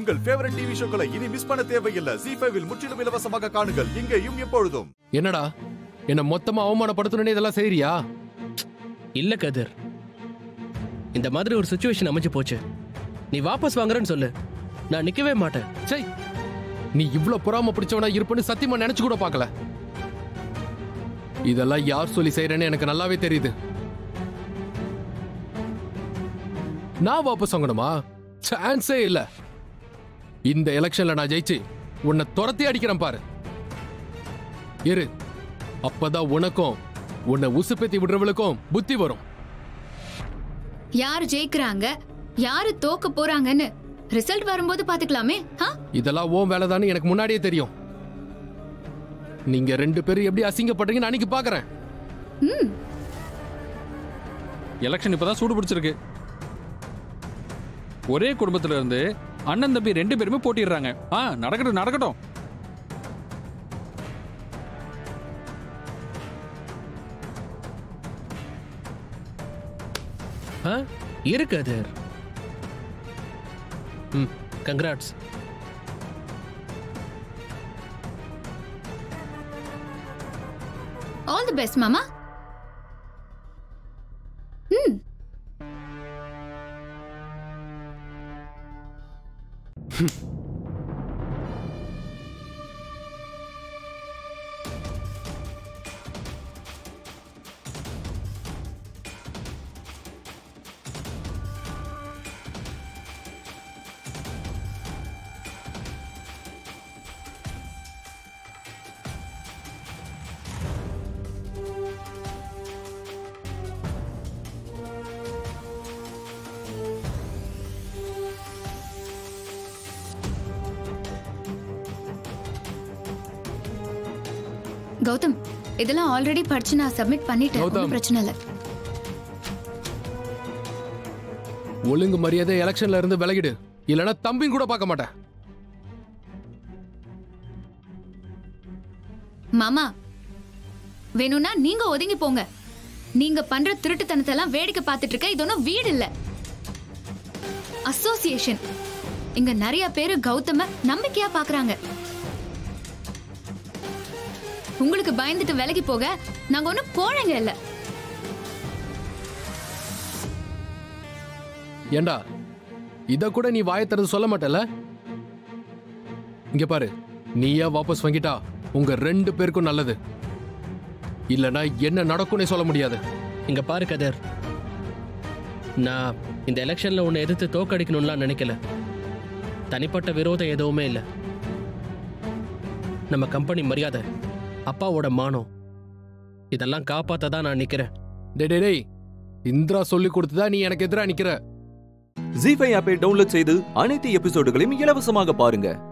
உங்கள் favourite TV ஷோக்களை இனி miss பண்ண தேவையில்லை ஜி ஃபைவில் முற்றிலும் இலவசமாக காணுங்கள் இங்கேயும் எப்பொழுதும் என்னடா என்ன மொத்தமா அவமானப்படுத்தணும்னே இதெல்லாம் செய்றியா இல்ல கதிர் இந்த மாதிரி ஒரு சுச்சுவேஷன் அமைஞ்சு போச்சு நீ வாபஸ் வாங்குறேன்னு சொல்லு நான் நிக்கவே மாட்டேன் சை நீ இவ்ளோ பொறாம பிடிச்சவனா இருப்பேன்னு சத்தியமா நினைச்சு கூட பார்க்கல இதெல்லாம் யார் சொல்லி செய்யறேன்னு எனக்கு நல்லாவே தெரியுது நான் வாபஸ் வாங்கணுமா சான்ஸே இல்ல இந்த எலெக்ஷன்ல நான் ஜெயிச்சு உன்னை துரத்தி அடிக்கிறேன் பாரு இரு அப்பதான் உனக்கும் உன்னை உசுப்பேத்தி விடுறவளுக்கும் புத்தி வரும் யார் ஜெயிக்கிறாங்க யாரு தோக்க போறாங்கன்னு ரிசல்ட் வரும்போது பாத்துக்கலாமே ஆ? இதெல்லாம் ஓன் வேலைதான்னு எனக்கு முன்னாடியே தெரியும் நீங்க ரெண்டு பேரும் எப்படி அசிங்கப்படுறீங்கன்னு அன்னைக்கு பாக்குறேன் ம் எலெக்ஷன் இப்பதான் சூடு பிடிச்சிருக்கு ஒரே குடும்பத்துல இருந்து அண்ணன் தம்பி ரெண்டு பேருமே போட்டிடுறாங்க ஆ நடக்கட்டும் நடக்கட்டும் ஆ? இரு கதிர் ம். கங்க்ராட்ஸ் ஆல் தி பெஸ்ட் மாமா ம் கௌதம் இதெல்லாம் ஆல்ரெடி படிச்சு நான் சப்மிட் பண்ணிட்டேன் கௌதம். ஒன்றும் பிரச்சனை இல்லை ஒழுங்கு மரியாதை எலெக்ஷன்ல இருந்து விலகிடு இல்லனா தம்பின்னு கூட பார்க்க மாட்டேன் மாமா வேணும்னா நீங்க ஒதுங்கி போங்க நீங்க பண்ற திருட்டுத்தனத்தை எல்லாம் வேடிக்கை பார்த்துட்டு இருக்க இது ஒன்றும் வீடு இல்ல அசோசியேஷன் இங்க நிறைய பேரு கௌதம நம்பிக்கையா பாக்குறாங்க உங்களுக்கு பயந்துட்டு விலகி போக நாங்க ஒன்றும் கோழைங்க இல்ல ஏண்டா இத கூட நீ வாயை திறந்து சொல்ல மாட்டல இங்க பாரு நீயா வாபஸ் வாங்கிட்டா உங்க ரெண்டு பேருக்கும் நல்லது இல்லனா என்ன நடக்கும்னே சொல்ல முடியாது இங்க பாரு கதிர் நான் இந்த எலெக்ஷன்ல உன்னை எதிர்த்து தோக்கடிக்கணும்லாம் நினைக்கல தனிப்பட்ட விரோதம் எதுவுமே இல்லை நம்ம கம்பெனி மரியாதை அப்பாவோட மானம் இதெல்லாம் காப்பாத்த தான் நான் நிக்கிறேன் டேய் டேய், டேய் இந்திரா சொல்லி கொடுத்துதா நீ எனக்கு எதிரா நிக்கிற ஜி ஃபைவ் ஆப்பை டவுன்லோட் செய்து அனைத்து எபிசோடுகளையும் இலவசமாக பாருங்க